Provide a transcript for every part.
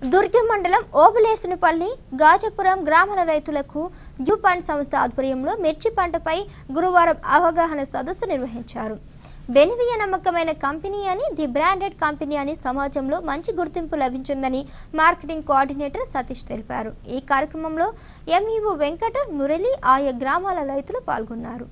దుర్గం మండలం ఓబులేసునిపల్లి గాజపురం గ్రామాల రైతులకు జూ పండ్ సంస్థ ఆధ్వర్యంలో మిర్చి పంటపై గురువారం అవగాహన సదస్సు నిర్వహించారు బెనివియ నమ్మకమైన కంపెనీ అని ది బ్రాండెడ్ కంపెనీ అని సమాజంలో మంచి గుర్తింపు లభించిందని మార్కెటింగ్ కోఆర్డినేటర్ సతీష్ తెలిపారు ఈ కార్యక్రమంలో ఎంఈఓ వెంకట మురళి ఆయా గ్రామాల రైతులు పాల్గొన్నారు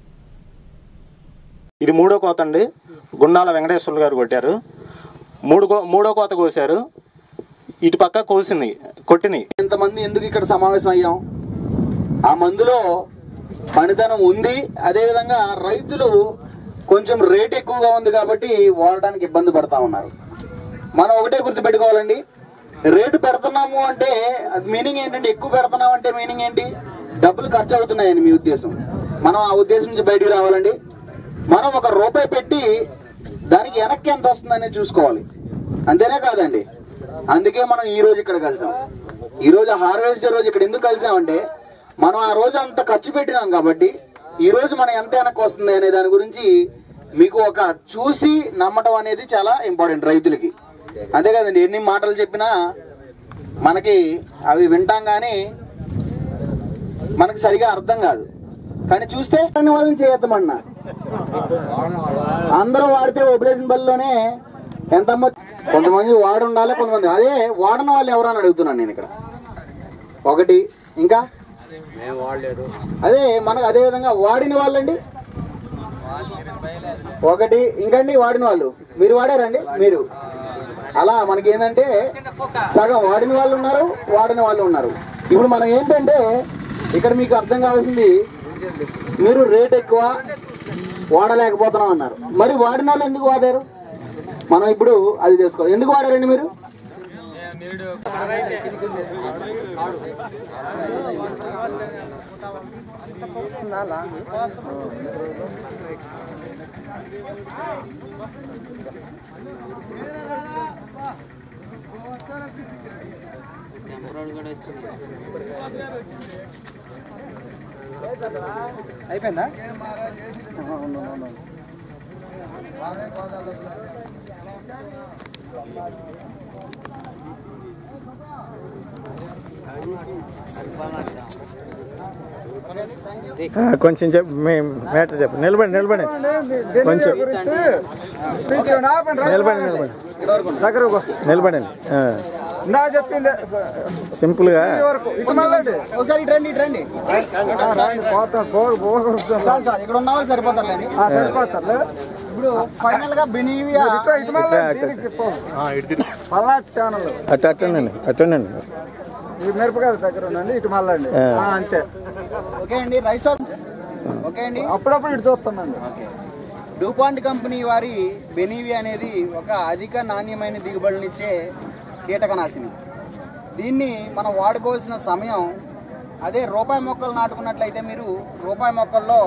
ఇది మూడో కోత అండి గుండాల వెంకటేశ్వర్లు గారు కొట్టారు మూడు కో మూడో కోత కోసారు ఇటు పక్క కోసింది కొట్టినాయి ఇంతమంది ఎందుకు ఇక్కడ సమావేశం అయ్యాం ఆ మందులో పనితనం ఉంది అదేవిధంగా రైతులు కొంచెం రేట్ ఎక్కువగా ఉంది కాబట్టి వాడడానికి ఇబ్బంది పడతా ఉన్నారు మనం ఒకటే గుర్తు పెట్టుకోవాలండి రేటు పెడుతున్నాము అంటే మీనింగ్ ఏంటంటే ఎక్కువ పెడుతున్నాం అంటే మీనింగ్ ఏంటి డబ్బులు ఖర్చు అవుతున్నాయని మీ ఉద్దేశం మనం ఆ ఉద్దేశం నుంచి బయటికి రావాలండి మనం ఒక రూపాయి పెట్టి దానికి వెనక్కి ఎంత వస్తుందనేది చూసుకోవాలి అంతేనే కాదండి అందుకే మనం ఈ రోజు ఇక్కడ కలిసాం ఈ రోజు హార్వెస్ట్ రోజు ఇక్కడ ఎందుకు కలిసామంటే మనం ఆ రోజు అంత ఖర్చు పెట్టినాం కాబట్టి ఈ రోజు మనం ఎంత వెనక్కి వస్తుంది అనే దాని గురించి మీకు ఒక చూసి నమ్మటం అనేది చాలా ఇంపార్టెంట్ రైతులకి అంతే కదండి ఎన్ని మాటలు చెప్పినా మనకి అవి వింటాం కానీ మనకి సరిగా అర్థం కాదు కానీ చూస్తే వాళ్ళని చేయొద్దమన్నా అందరూ వాడితే ఓపరేషన్ బల్లోనే ఎంత కొంతమంది వాడు ఉండాలి కొంతమంది అదే వాడని వాళ్ళు ఎవరని అడుగుతున్నాను నేను ఇక్కడ ఒకటి ఇంకా అదే మనకు అదే విధంగా వాడిన వాళ్ళండి ఒకటి ఇంకండి వాడిన వాళ్ళు మీరు వాడారండి మీరు అలా మనకి ఏంటంటే సగం వాడిన వాళ్ళు ఉన్నారు వాడిన వాళ్ళు ఉన్నారు ఇప్పుడు మనం ఏంటంటే ఇక్కడ మీకు అర్థం కావాల్సింది మీరు రేట్ ఎక్కువ వాడలేకపోతున్నాం అన్నారు మరి వాడిన వాళ్ళు ఎందుకు వాడారు మనం ఇప్పుడు అది తెలుసుకోవాలి ఎందుకు వాడారండి మీరు అయిపోయిందా ఆ, కొంచెం చెప్పు మ్యాటర్ చెప్పు నిలబడి నిలబడి కొంచెం నిలబడి నిలబడి నిలబడండి ఆ, నా చెప్పింది సింపుల్గా ఒకసారి ఇటు రండి ఇటు రండి పోతారు పోగు పోగు చాలు చాలు ఇక్కడ ఉన్న వాళ్ళు సరిపోతారులేండి సరిపోతారు ఇప్పుడు ఫైనల్ గా బెనీవియా ఇటు మళ్ళీ దీనికి పో. పల్నాడు ఛానల్ అటు అట్టండి అట్టండి ఈ మిరపకాయల దగ్గర ఉందండి ఇటు మళ్ళీ ఆ. అంతే ఓకే అండి రైస్ ఓకే అండి అప్పుడప్పుడు ఇటు చూస్తున్నాండి డూపాంట్ కంపెనీ వారి బెనీవి అనేది ఒక అధిక నాణ్యమైన దిగుబడులనిచ్చే కీటకనాశిని దీన్ని మనం వాడుకోవాల్సిన సమయం అదే రూపాయి మొక్కలు నాటుకున్నట్లయితే మీరు రూపాయి మొక్కల్లో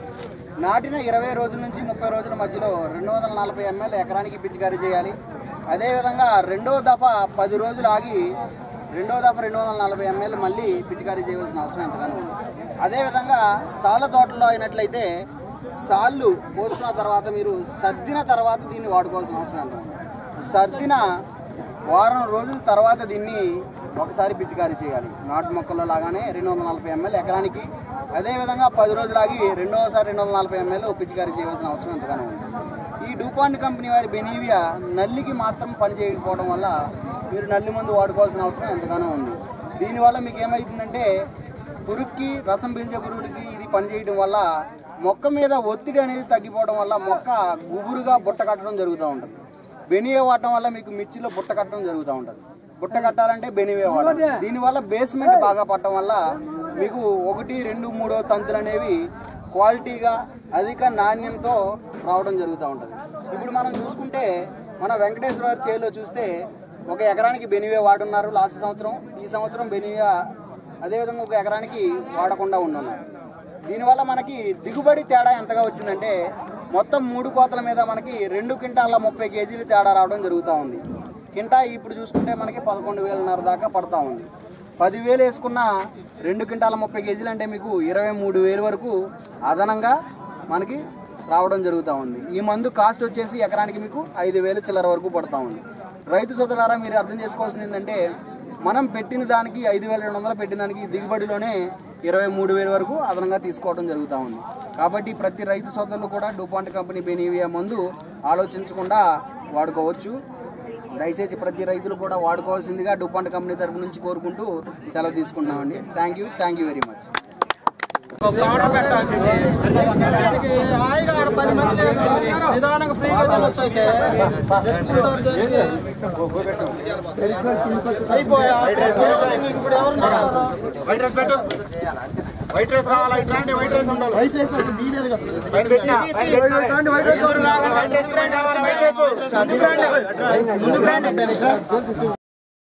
నాటిన ఇరవై రోజుల నుంచి ముప్పై రోజుల మధ్యలో రెండు వందల నలభై ఎంఎల్ ఎకరానికి పిచికారీ చేయాలి అదేవిధంగా రెండో దఫా పది రోజులు ఆగి రెండో దఫా రెండు వందల నలభై ఎంఎల్ మళ్ళీ పిచికారీ చేయవలసిన అవసరం ఎంతగానో ఉంది అదేవిధంగా సాల తోటలో అయినట్లయితే సాళ్ళు పోసుకున్న తర్వాత మీరు సర్దిన తర్వాత దీన్ని వాడుకోవాల్సిన అవసరం ఎంత ఉంది సర్దిన వారం రోజుల తర్వాత దీన్ని ఒకసారి పిచికారీ చేయాలి నాటు మొక్కల్లో లాగానే రెండు వందల నలభై ఎంఎల్ ఎకరానికి అదేవిధంగా పది రోజులాగి రెండవసారి రెండు వందల నలభై ఎంఎల్ పిచికారీ చేయవలసిన అవసరం ఎంతగానో ఉంది ఈ డూపాండ్ కంపెనీ వారి బెనీవియా నల్లికి మాత్రం పని చేయకపోవడం వల్ల మీరు నల్లి మందు వాడుకోవాల్సిన అవసరం ఎంతగానో ఉంది దీనివల్ల మీకు ఏమవుతుందంటే పురుగుకి రసం పీల్చే పురుగులకి ఇది పనిచేయడం వల్ల మొక్క మీద ఒత్తిడి అనేది తగ్గిపోవడం వల్ల మొక్క గుబురుగా బుట్ట కట్టడం జరుగుతూ ఉంటుంది బెనివే వాడటం వల్ల మీకు మిర్చిలో బుట్ట కట్టడం జరుగుతూ ఉంటుంది బుట్ట కట్టాలంటే బెనివే వాడాలి దీనివల్ల బేస్మెంట్ బాగా పట్టడం వల్ల మీకు ఒకటి రెండు మూడో తంతులు అనేవి క్వాలిటీగా అధిక నాణ్యంతో రావడం జరుగుతూ ఉంటుంది ఇప్పుడు మనం చూసుకుంటే మన వెంకటేశ్వర గారి చేలో చూస్తే ఒక ఎకరానికి బెనివే వాడున్నారు లాస్ట్ సంవత్సరం ఈ సంవత్సరం బెనివే అదేవిధంగా ఒక ఎకరానికి వాడకుండా ఉండున్నారు దీనివల్ల మనకి దిగుబడి తేడా ఎంతగా వచ్చిందంటే మొత్తం మూడు కోతల మీద మనకి రెండు క్వింటాల ముప్పై కేజీలు తేడా రావడం జరుగుతూ ఉంది కింటా ఇప్పుడు చూసుకుంటే మనకి పదకొండు వేలన్నర దాకా పడతా ఉంది పదివేలు వేసుకున్న రెండు క్వింటాల ముప్పై కేజీలు అంటే మీకు ఇరవై మూడు వేలు వరకు అదనంగా మనకి రావడం జరుగుతూ ఉంది ఈ మందు కాస్ట్ వచ్చేసి ఎకరానికి మీకు ఐదు వేలు చిల్లర వరకు పడుతూ ఉంది రైతు సోదరులారా మీరు అర్థం చేసుకోవాల్సింది ఏంటంటే మనం పెట్టిన దానికి ఐదు వేల రెండు వందలు పెట్టిన దానికి దిగుబడిలోనే ఇరవై మూడు వేల వరకు అదనంగా తీసుకోవడం జరుగుతూ ఉంది కాబట్టి ప్రతి రైతు సోదరులు కూడా డూపాంట్ కంపెనీ బెనీవియా మందు ఆలోచించకుండా వాడుకోవచ్చు దయచేసి ప్రతి రైతులు కూడా వాడుకోవాల్సిందిగా డూపాంట్ కంపెనీ తరపు నుంచి కోరుకుంటూ సెలవు తీసుకుంటున్నామండి thank you thank you very much white rice పెట్టు వైట్ రైస్ కావాలా ఇటు రండి వైట్ రైస్ ఉండాలి వైట్ రైస్ అసలు తీయలేదు కదా పైన పెట్టినా వైట్ రైస్